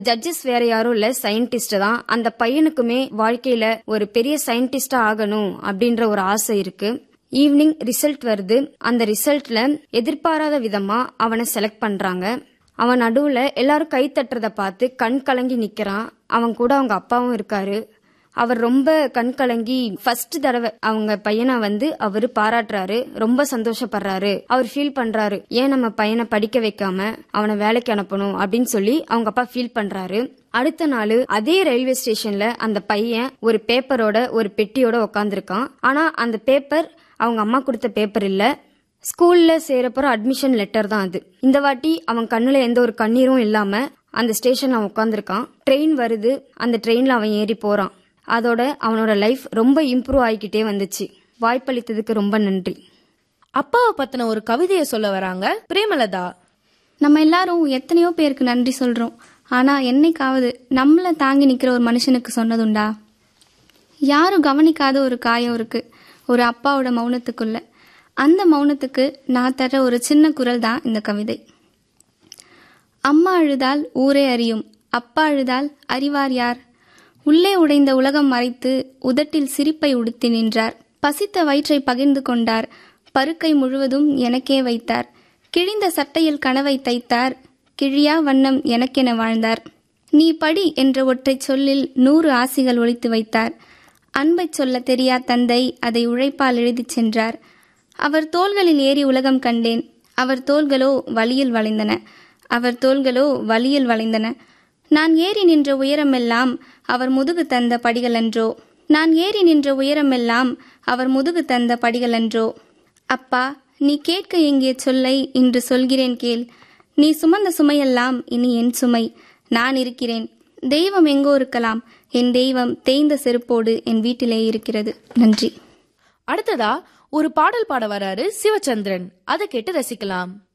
judges வேற யாரும் இல்ல சயின்டிஸ்ட் தான் அந்த பையனுக்குமே வாழ்க்கையில ஒரு பெரிய சயின்டிஸ்டா ஆகணும் அப்படின்ற ஒரு ஆசை இருக்கு ஈவினிங் ரிசல்ட் வருது அந்த ரிசல்ட்ல எதிர்பாராத விதமா அவனை செலக்ட் பண்றாங்க அவன் நடுவுல எல்லாரும் கை தட்டுறத பார்த்து கண் கலங்கி நிக்கிறான் அவன் கூட அவங்க அப்பாவும் இருக்காரு அவர் ரொம்ப கண் கலங்கி ஃபர்ஸ்ட் தடவை அவங்க பையனை வந்து அவரு பாராட்டுறாரு ரொம்ப சந்தோஷப்படுறாரு அவர் ஃபீல் பண்றாரு ஏன் நம்ம பையனை படிக்க வைக்காம அவனை வேலைக்கு அனுப்பணும் அப்படின்னு சொல்லி அவங்க அப்பா ஃபீல் பண்றாரு அடுத்த நாள் அதே ரயில்வே ஸ்டேஷன்ல அந்த பையன் ஒரு பேப்பரோட ஒரு பெட்டியோட உட்காந்துருக்கான் ஆனா அந்த பேப்பர் அவங்க அம்மா கொடுத்த பேப்பர் இல்ல ஸ்கூல்ல சேரப்போற அட்மிஷன் லெட்டர் தான் அது இந்த வாட்டி அவன் கண்ணுல எந்த ஒரு கண்ணீரும் இல்லாம அந்த ஸ்டேஷன்ல அவன் உட்காந்துருக்கான் ட்ரெயின் வருது அந்த ட்ரெயின்ல அவன் ஏறி போறான் அதோட அவனோட லைஃப் ரொம்ப இம்ப்ரூவ் ஆகிக்கிட்டே வந்துச்சு வாய்ப்பளித்ததுக்கு ரொம்ப நன்றி அப்பாவை பத்தின ஒரு கவிதையை சொல்ல வராங்க பிரேமலதா நம்ம எல்லாரும் எத்தனையோ பேருக்கு நன்றி சொல்றோம் ஆனா என்னைக்காவது நம்மள தாங்கி நிக்கிற ஒரு மனுஷனுக்கு சொன்னதுண்டா யாரும் கவனிக்காத ஒரு காயம் இருக்கு ஒரு அப்பாவோட மௌனத்துக்குள்ள அந்த மௌனத்துக்கு நான் தர ஒரு சின்ன குரல் தான் இந்த கவிதை அம்மா அழுதால் ஊரே அறியும் அப்பா அழுதால் அறிவார் யார் உள்ளே உடைந்த உலகம் மறைத்து உதட்டில் சிரிப்பை உடுத்தி நின்றார் பசித்த வயிற்றை பகிர்ந்து கொண்டார் பருக்கை முழுவதும் எனக்கே வைத்தார் கிழிந்த சட்டையில் கனவை தைத்தார் கிழியா வண்ணம் எனக்கென வாழ்ந்தார் நீ படி என்ற ஒற்றைச் சொல்லில் நூறு ஆசிகள் ஒழித்து வைத்தார் அன்பைச் சொல்ல தெரியா தந்தை அதை உழைப்பால் எழுதிச் சென்றார் அவர் தோள்களில் ஏறி உலகம் கண்டேன் அவர் தோள்களோ வழியில் வளைந்தன அவர் தோள்களோ வழியில் வளைந்தன நான் ஏறி நின்ற உயரமெல்லாம் அவர் முதுகு தந்த படிகளன்றோ நான் ஏறி நின்ற உயரமெல்லாம் அவர் முதுகு தந்த படிகளன்றோ அப்பா நீ கேட்க எங்கே சொல்லை இன்று சொல்கிறேன் கேள் நீ சுமந்த சுமையெல்லாம் இனி என் சுமை நான் இருக்கிறேன் தெய்வம் எங்கோ இருக்கலாம் என் தெய்வம் தேய்ந்த செருப்போடு என் வீட்டிலே இருக்கிறது நன்றி அடுத்ததா ஒரு பாடல் பாட வராரு சிவச்சந்திரன் அதை கேட்டு ரசிக்கலாம்